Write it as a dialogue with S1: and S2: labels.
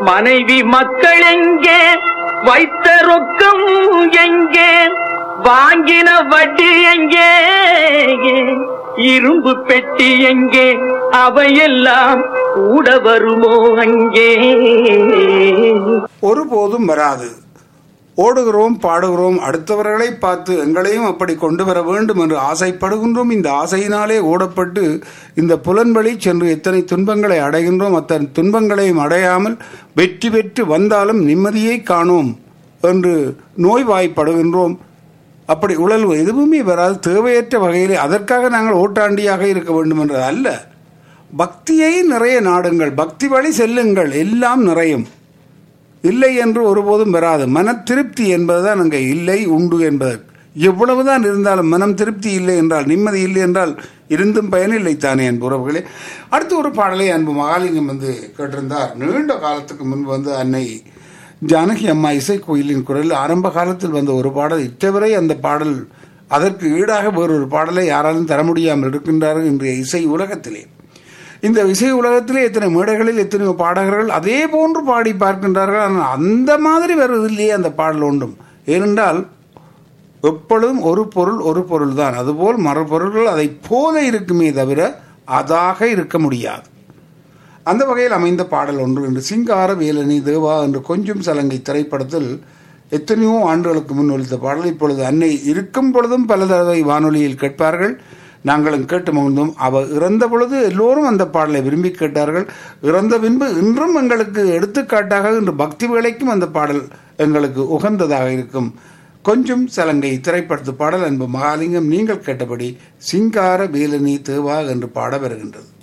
S1: மனைவி மக்கள் எங்கே வைத்த ரொக்கம் எங்கே வாங்கின வட்டி எங்கே இரும்பு பெட்டி எங்கே அவையெல்லாம் கூட வருமோ அங்கே
S2: ஒருபோதும் வராது ஓடுகிறோம் பாடுகிறோம் அடுத்தவர்களை பார்த்து எங்களையும் அப்படி கொண்டு வர வேண்டும் என்று ஆசைப்படுகின்றோம் இந்த ஆசையினாலே ஓடப்பட்டு இந்த புலன்வழி சென்று எத்தனை துன்பங்களை அடைகின்றோம் அத்தனை துன்பங்களையும் அடையாமல் வெற்றி பெற்று வந்தாலும் நிம்மதியை காணோம் என்று நோய்வாய்ப்படுகின்றோம் அப்படி உழல்வு எதுவுமே வராது தேவையற்ற வகையிலே அதற்காக நாங்கள் ஓட்டாண்டியாக இருக்க வேண்டும் என்றது அல்ல பக்தியை நிறைய நாடுங்கள் பக்தி வழி செல்லுங்கள் எல்லாம் நிறையும் இல்லை என்று ஒருபோதும் வராது மன திருப்தி என்பதுதான் அங்கே இல்லை உண்டு என்பது எவ்வளவுதான் இருந்தாலும் மனம் திருப்தி இல்லை என்றால் நிம்மதி இல்லை என்றால் இருந்தும் பயனில்லை தானே என் உறவுகளே அடுத்து ஒரு பாடலை அன்பு மகாலிங்கம் வந்து கேட்டிருந்தார் நீண்ட காலத்துக்கு முன்பு வந்து அன்னை ஜானகி அம்மா இசை கோயிலின் குரல் ஆரம்ப காலத்தில் வந்த ஒரு பாடல் இட்டவரை அந்த பாடல் அதற்கு ஈடாக வேறொரு பாடலை யாராலும் தர முடியாமல் இருக்கின்றார்கள் இன்றைய இசை உலகத்திலே இந்த இசை உலகத்திலே எத்தனை மேடைகளில் எத்தனையோ பாடகர்கள் அதே போன்று பாடி பார்க்கின்றார்கள் ஆனால் அந்த மாதிரி வருவதில்லையே அந்த பாடல் ஒன்றும் ஏனென்றால் எப்பொழுதும் ஒரு பொருள் ஒரு பொருள் தான் அதுபோல் மறுபொருள்கள் அதை போல இருக்குமே தவிர அதாக இருக்க முடியாது அந்த வகையில் அமைந்த பாடல் ஒன்று என்று சிங்கார வேலனி தேவா என்று கொஞ்சம் சலங்கை திரைப்படத்தில் எத்தனையோ ஆண்டுகளுக்கு முன் ஒழித்த பாடல் இப்பொழுது அன்னை இருக்கும் பொழுதும் பல தடவை வானொலியில் கேட்பார்கள் நாங்களும் கேட்டு மகிழ்ந்தோம் அவ இறந்த பொழுது எல்லோரும் அந்த பாடலை விரும்பி கேட்டார்கள் இறந்த பின்பு இன்றும் எங்களுக்கு எடுத்துக்காட்டாக இன்று பக்தி வேலைக்கும் அந்த பாடல் எங்களுக்கு உகந்ததாக இருக்கும் கொஞ்சம் சலங்கை திரைப்படத்து பாடல் அன்பு மகாலிங்கம் நீங்கள் கேட்டபடி சிங்கார வேலனி தேவா என்று பாட வருகின்றது